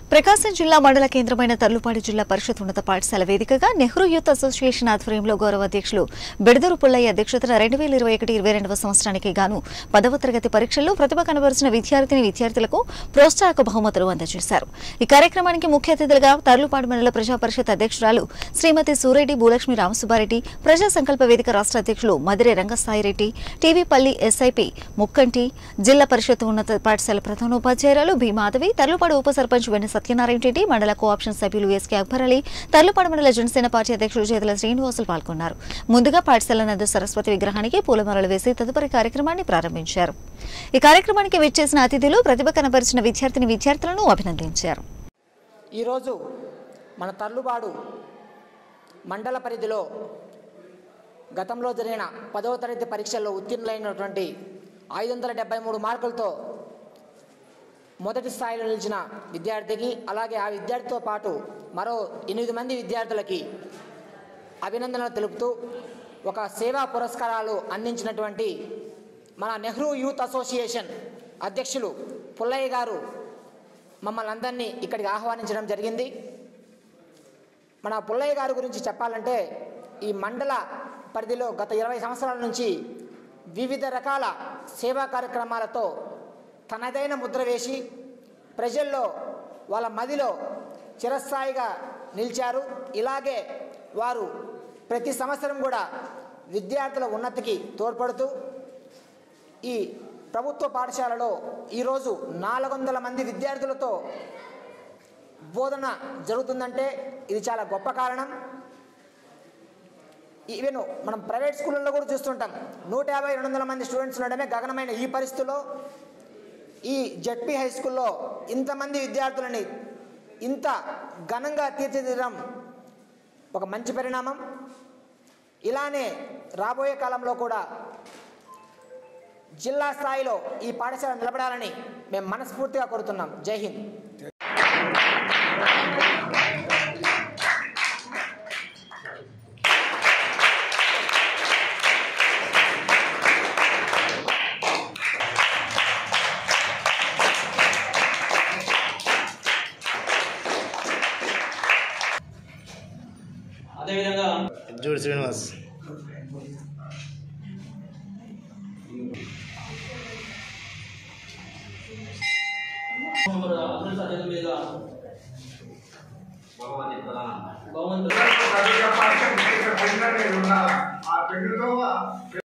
ప్రకాశం జిల్లా మండల కేంద్రమైన తర్లుపాడు జిల్లా పరిషత్ ఉన్నత పాఠశాల వేదికగా నెహ్రూ యూత్ అసోసియేషన్ ఆధ్వర్యంలో గౌరవ అధ్యక్షులు బెడదూరు పుల్లయ్య అధ్యక్షతన రెండు వేల ఇరవై ఒకటి ఇరవై రెండవ సంవత్సరానికి గాను పదవ తరగతి పరీక్షల్లో ప్రతిభ కనబరిచిన విద్యార్థిని విద్యార్థులకు ప్రోత్సాహక బహుమతులు అందజేశారు ఈ కార్యక్రమానికి ముఖ్య అతిథులుగా తర్లుపాడు మండల ప్రజా పరిషత్ అధ్యక్షురాలు శ్రీమతి సూరెడ్డి భూలక్ష్మి రామసుబ్బారెడ్డి ప్రజా సంకల్ప వేదిక రాష్ట్ర అధ్యక్షులు మదిరే రంగసాయిరెడ్డి టీవీపల్లి ఎస్ఐపి ముక్కంటి జిల్లా పరిషత్ ఉన్నత పాఠశాల ప్రధానోపాధ్యాయురాలు బి మాధవి తర్లుపాడు ఉప సర్పంచ్ వెన్న సత్యనారాయణ రెడ్డి మండల కోఆప్షన్ సభ్యులు ఎస్కే అక్బర్ అలీ తర్లుపాడు మండల జనసేన పార్టీ అధ్యక్షులు చేతుల శ్రీనివాసులు పాల్గొన్నారు ముందుగా పాఠశాల నందు సరస్వతి విగ్రహానికి పూలమాలలు వేసి తదుపరి కార్యక్రమాన్ని ప్రారంభించారు ఈ కార్యక్రమానికి విచ్చేసిన అతిథులు ప్రతిభ కనబరిచిన విద్యార్థిని విద్యార్థులను అభినందించారు ఈరోజు మన తర్లుబాడు మండల పరిధిలో గతంలో జరిగిన పదవ తరగతి పరీక్షల్లో ఉత్తీర్ణులైనటువంటి ఐదు వందల డెబ్బై మూడు మార్కులతో మొదటి స్థాయిలో నిలిచిన విద్యార్థికి అలాగే ఆ విద్యార్థితో పాటు మరో ఎనిమిది మంది విద్యార్థులకి అభినందనలు తెలుపుతూ ఒక సేవా పురస్కారాలు అందించినటువంటి మన నెహ్రూ యూత్ అసోసియేషన్ అధ్యక్షులు పుల్లయ్య గారు మమ్మల్ని అందరినీ ఇక్కడికి ఆహ్వానించడం జరిగింది మన పుల్లయ్య గారి గురించి చెప్పాలంటే ఈ మండల పరిధిలో గత ఇరవై సంవత్సరాల నుంచి వివిధ రకాల సేవా కార్యక్రమాలతో తనదైన ముద్ర వేసి ప్రజల్లో వాళ్ళ మదిలో చిరస్థాయిగా నిలిచారు ఇలాగే వారు ప్రతి సంవత్సరం కూడా విద్యార్థుల ఉన్నతికి తోడ్పడుతూ ఈ ప్రభుత్వ పాఠశాలలో ఈరోజు నాలుగు వందల మంది విద్యార్థులతో బోధన జరుగుతుందంటే ఇది చాలా గొప్ప కారణం ఈవెన్ మనం ప్రైవేట్ స్కూళ్ళల్లో కూడా చూస్తుంటాం నూట యాభై రెండు వందల మంది స్టూడెంట్స్ ఉండడమే గగనమైన ఈ పరిస్థితుల్లో ఈ జడ్పీ హై స్కూల్లో ఇంతమంది విద్యార్థులని ఇంత ఘనంగా తీర్చిదిద్దడం ఒక మంచి పరిణామం ఇలానే రాబోయే కాలంలో కూడా జిల్లా స్థాయిలో ఈ పాఠశాల నిలబడాలని మేము మనస్ఫూర్తిగా కోరుతున్నాం జై హింద్ అదేవిధంగా జూడి శ్రీనివాస్ మన అభివృద్ధి సాధన మీద భగవంతుడు ఆ పెన్నుతో